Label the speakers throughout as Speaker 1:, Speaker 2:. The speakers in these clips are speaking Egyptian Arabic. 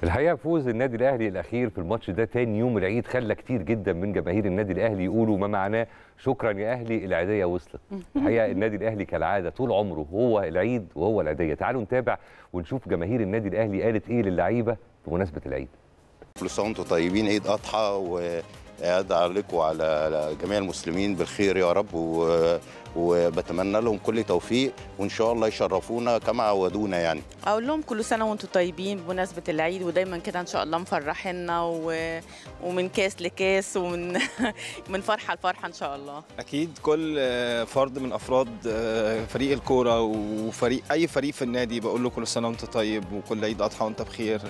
Speaker 1: الحقيقه فوز النادي الاهلي الاخير في الماتش ده تاني يوم العيد خلى كتير جدا من جماهير النادي الاهلي يقولوا ما معناه شكرا يا اهلي العيديه وصلت الحقيقه النادي الاهلي كالعاده طول عمره هو العيد وهو العيديه تعالوا نتابع ونشوف جماهير النادي الاهلي قالت ايه للعيبه بمناسبه العيد
Speaker 2: كل سنه وانتم طيبين عيد اضحى وعيد عليكم وعلى جميع المسلمين بالخير يا رب و... وبتمنى لهم كل توفيق وان شاء الله يشرفونا كما عودونا يعني
Speaker 3: اقول لهم كل سنه وانتم طيبين بمناسبه العيد ودايما كده ان شاء الله مفرحينا و... ومن كاس لكاس ومن من فرحه لفرحه ان شاء الله
Speaker 4: اكيد كل فرد من افراد فريق الكوره وفريق اي فريق في النادي بقول له كل سنه وانت طيب وكل عيد اضحى وانت بخير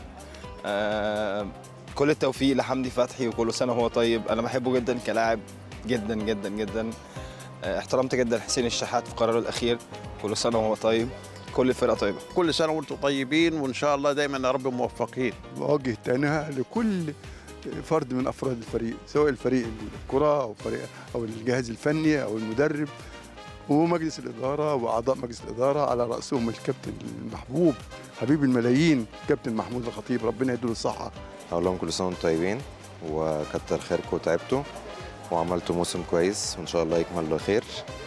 Speaker 4: كل التوفيق لحمدي فتحي وكل سنه هو طيب انا بحبه جدا كلاعب جدا جدا جدا احترمت جدا حسين الشحات في قراره الاخير كل سنه وهو طيب كل الفرقه طيبه
Speaker 5: كل سنه وانتم طيبين وان شاء الله دايما يا رب موفقين
Speaker 6: بوجه تهنئه لكل فرد من افراد الفريق سواء الفريق الكره او فريق او الجهاز الفني او المدرب ومجلس الاداره واعضاء مجلس الاداره على راسهم الكابتن المحبوب حبيب الملايين كابتن محمود الخطيب ربنا يديله الصحه
Speaker 7: اقول لهم كل سنه وانتم طيبين وكتر خيركم وتعبتوا وعملتوا موسم كويس وان شاء الله يكمل بخير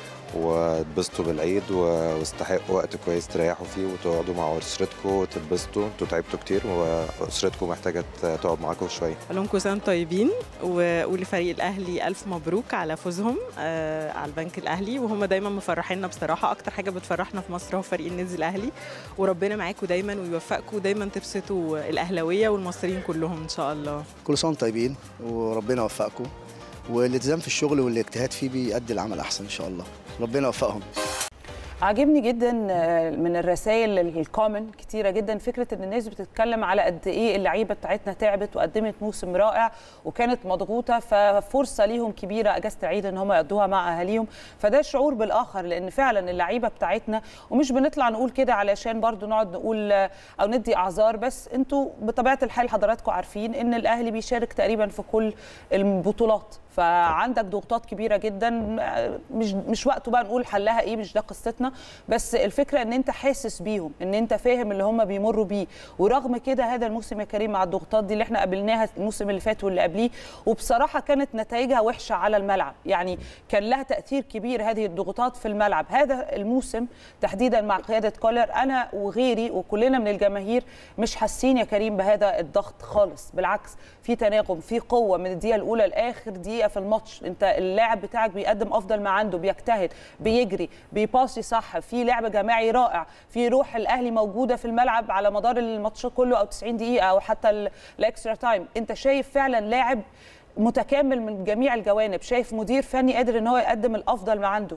Speaker 7: واتبسطوا بالعيد واستحقوا وقت كويس تريحوا فيه وتقعدوا مع اسرتكم وتتبسطوا انتوا تعبتوا كتير واسرتكم محتاجه تقعد معاكم شويه.
Speaker 8: اقول لهم كل سنه طيبين ولفريق الاهلي الف مبروك على فوزهم آه على البنك الاهلي وهم دايما مفرحيننا بصراحه اكتر حاجه بتفرحنا في مصر هو فريق النادي الاهلي وربنا معاكم دايما ويوفقكم ودايما تبسطوا الاهلاويه والمصريين كلهم ان شاء الله.
Speaker 9: كل سنه طيبين وربنا يوفقكم والالتزام في الشغل والاجتهاد فيه بيؤدي العمل احسن ان شاء الله ربنا يوفقهم
Speaker 10: عاجبني جدا من الرسائل الكومن كتيره جدا فكره ان الناس بتتكلم على قد ايه اللعيبه بتاعتنا تعبت وقدمت موسم رائع وكانت مضغوطه ففرصه ليهم كبيره اجازه العيد ان هم يقضوها مع اهاليهم فده شعور بالاخر لان فعلا اللعيبه بتاعتنا ومش بنطلع نقول كده علشان برضو نقعد نقول او ندي اعذار بس انتوا بطبيعه الحال حضراتكم عارفين ان الاهلي بيشارك تقريبا في كل البطولات فعندك ضغوطات كبيره جدا مش مش وقته بقى نقول حلها ايه مش ده قصتنا بس الفكره ان انت حاسس بيهم ان انت فاهم اللي هم بيمروا بيه ورغم كده هذا الموسم يا كريم مع الضغوطات دي اللي احنا قابلناها الموسم اللي فات واللي قبليه وبصراحه كانت نتائجها وحشه على الملعب يعني كان لها تاثير كبير هذه الضغوطات في الملعب هذا الموسم تحديدا مع قياده كولر انا وغيري وكلنا من الجماهير مش حاسين يا كريم بهذا الضغط خالص بالعكس في تناغم في قوه من الدقيقه الاولى لاخر دقيقه في الماتش انت اللاعب بتاعك بيقدم افضل ما عنده بيجتهد بيجري بيباسي صح في لعب جماعي رائع في روح الاهلي موجوده في الملعب على مدار الماتش كله او 90 دقيقه او حتى الاكسترا تايم انت شايف فعلا لاعب متكامل من جميع الجوانب شايف مدير فني قادر ان هو يقدم الافضل ما عنده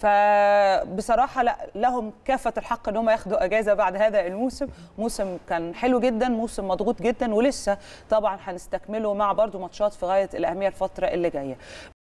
Speaker 10: فبصراحه لا لهم كافه الحق ان هم ياخدوا اجازه بعد هذا الموسم موسم كان حلو جدا موسم مضغوط جدا ولسه طبعا هنستكمله مع برضو ماتشات في غايه الاهميه الفتره اللي جايه